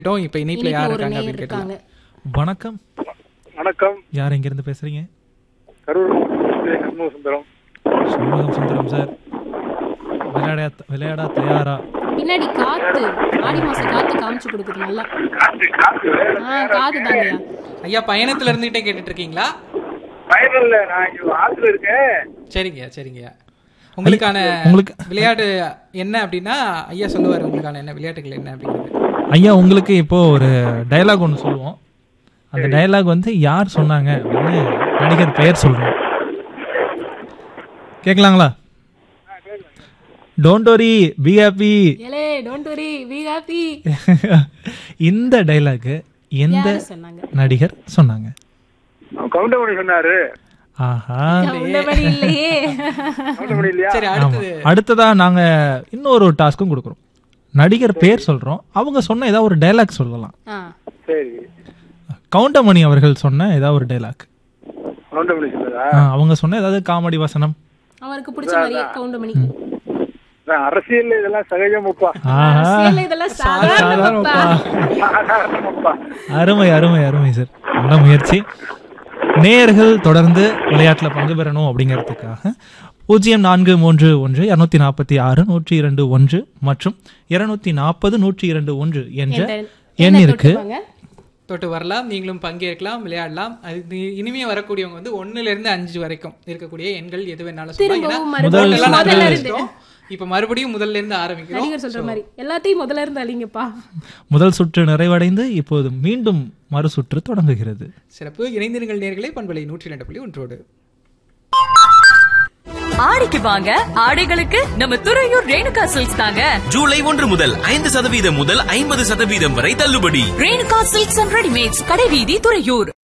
கேட்டோம் இப்ப இணைப்புல இனிப்பு யார் ஒரு இருக்காங்க நேயர் அப்படின்னு கேட்டலாம் இருக்காங்க வணக்கம் வணக்கம் யார் எங்கிருந்து பேசுறீங்க கரூர் சண்முக சுந்தரம் சண்முகம் சுந்தரம் சார் விளையாட விளையாட தயாரா பின்னாடி காத்து ஆடி மாசம் காத்து காமிச்சு கொடுக்குது நல்லா ஆ காது தாங்கய்யா ஐயா பயணத்துல இருந்துகிட்டே கேட்டுட்டு இருக்கீங்களா பயனில்ல நான் இங்க ஆத்துல இருக்கேன் சரிங்க சரிங்க உங்களுக்கான உங்களுக்கு- விளையாட்டு என்ன அப்படின்னா ஐயா சொல்லுவாரு உங்களுக்கான என்ன விளையாட்டுகள் என்ன அப்படிங்கிறது ஐயா உங்களுக்கு இப்போ ஒரு டயலாக் ஒன்று சொல்லுவோம் அந்த டயலாக் வந்து யார் சொன்னாங்க அப்படின்னு நடிகர் பெயர் சொல்றோம் கேட்கலாங்களா டோன்ட் வரி பி ஹாப்பி ஏலே டோன்ட் வரி வி ஹாப்பி இந்த டைலாக் எந்த யாரு சொன்னாங்க நடிகர் சொன்னாங்க கவுண்டமணி சொன்னாரு ஆஹா உள்ளபடி இல்லையே கவுண்டமணி இல்லையா சரி ஆமா அடுத்தது அடுத்ததா நாங்க இன்னொரு டாஸ்க்கும் கொடுக்குறோம் நடிகர் பேர் சொல்றோம் அவங்க சொன்ன ஏதாவது ஒரு டைலாக் சொல்லலாம் ஆ சரி கவுண்டமணி அவர்கள் சொன்ன ஏதாவது ஒரு டைலாக் கவுண்டமணி சொன்னதா அவங்க சொன்ன ஏதாவது காமெடி வசனம் அவருக்கு பிடிச்ச மாதிரியே கவுண்டமணி நான் அரசியல் இதெல்லாம் சகஜமப்பா ஆஹா அரசியல்ல இதெல்லாம் சாதாரணப்பா சாதாரணமப்பா அருமை அருமை அருமை சார் நல்ல முயற்சி நேயர்கள் தொடர்ந்து விளையாட்டில் பங்கு பெறணும் அப்படிங்கிறதுக்காக பூஜ்ஜியம் நான்கு மூன்று ஒன்று இரநூத்தி நாற்பத்தி ஆறு நூற்றி இரண்டு ஒன்று மற்றும் இருநூத்தி நாற்பது நூற்றி இரண்டு ஒன்று என்ற எண் இருக்கு தொட்டு வரலாம் நீங்களும் பங்கேற்கலாம் விளையாடலாம் அது இனிமே வரக்கூடியவங்க வந்து ஒண்ணுல இருந்து அஞ்சு வரைக்கும் இருக்கக்கூடிய எண்கள் எது வேணாலும் சொல்லலாம் ஏன்னா திரும்பவும் மறுபடியும் முதல்ல நாங்க முதல்ல இருந்து ஆரம்பிச்சிட்டோம். இப்ப மறுபடியும் முதல்ல இருந்து ஆரம்பிக்கிறோம் நடிகர் சொல்ற மாதிரி எல்லாத்தையும் முதல்ல இருந்து அழிங்கப்பா முதல் சுற்று நிறைவடைந்து இப்போது மீண்டும் மறு சுற்று தொடங்குகிறது சிறப்பு இணைந்திருங்கள் நேர்களை பண்பலை நூற்றி ரெண்டு புள்ளி ஒன்றோடு ஆடிக்கு வாங்க ஆடைகளுக்கு நம்ம துறையூர் ரேணுகா சில்க்ஸ் தாங்க ஜூலை ஒன்று முதல் ஐந்து சதவீதம் முதல் ஐம்பது சதவீதம் வரை தள்ளுபடி ரேணுகா சில்க்ஸ் அண்ட் ரெடிமேட்ஸ் கடைவீதி துறையூர்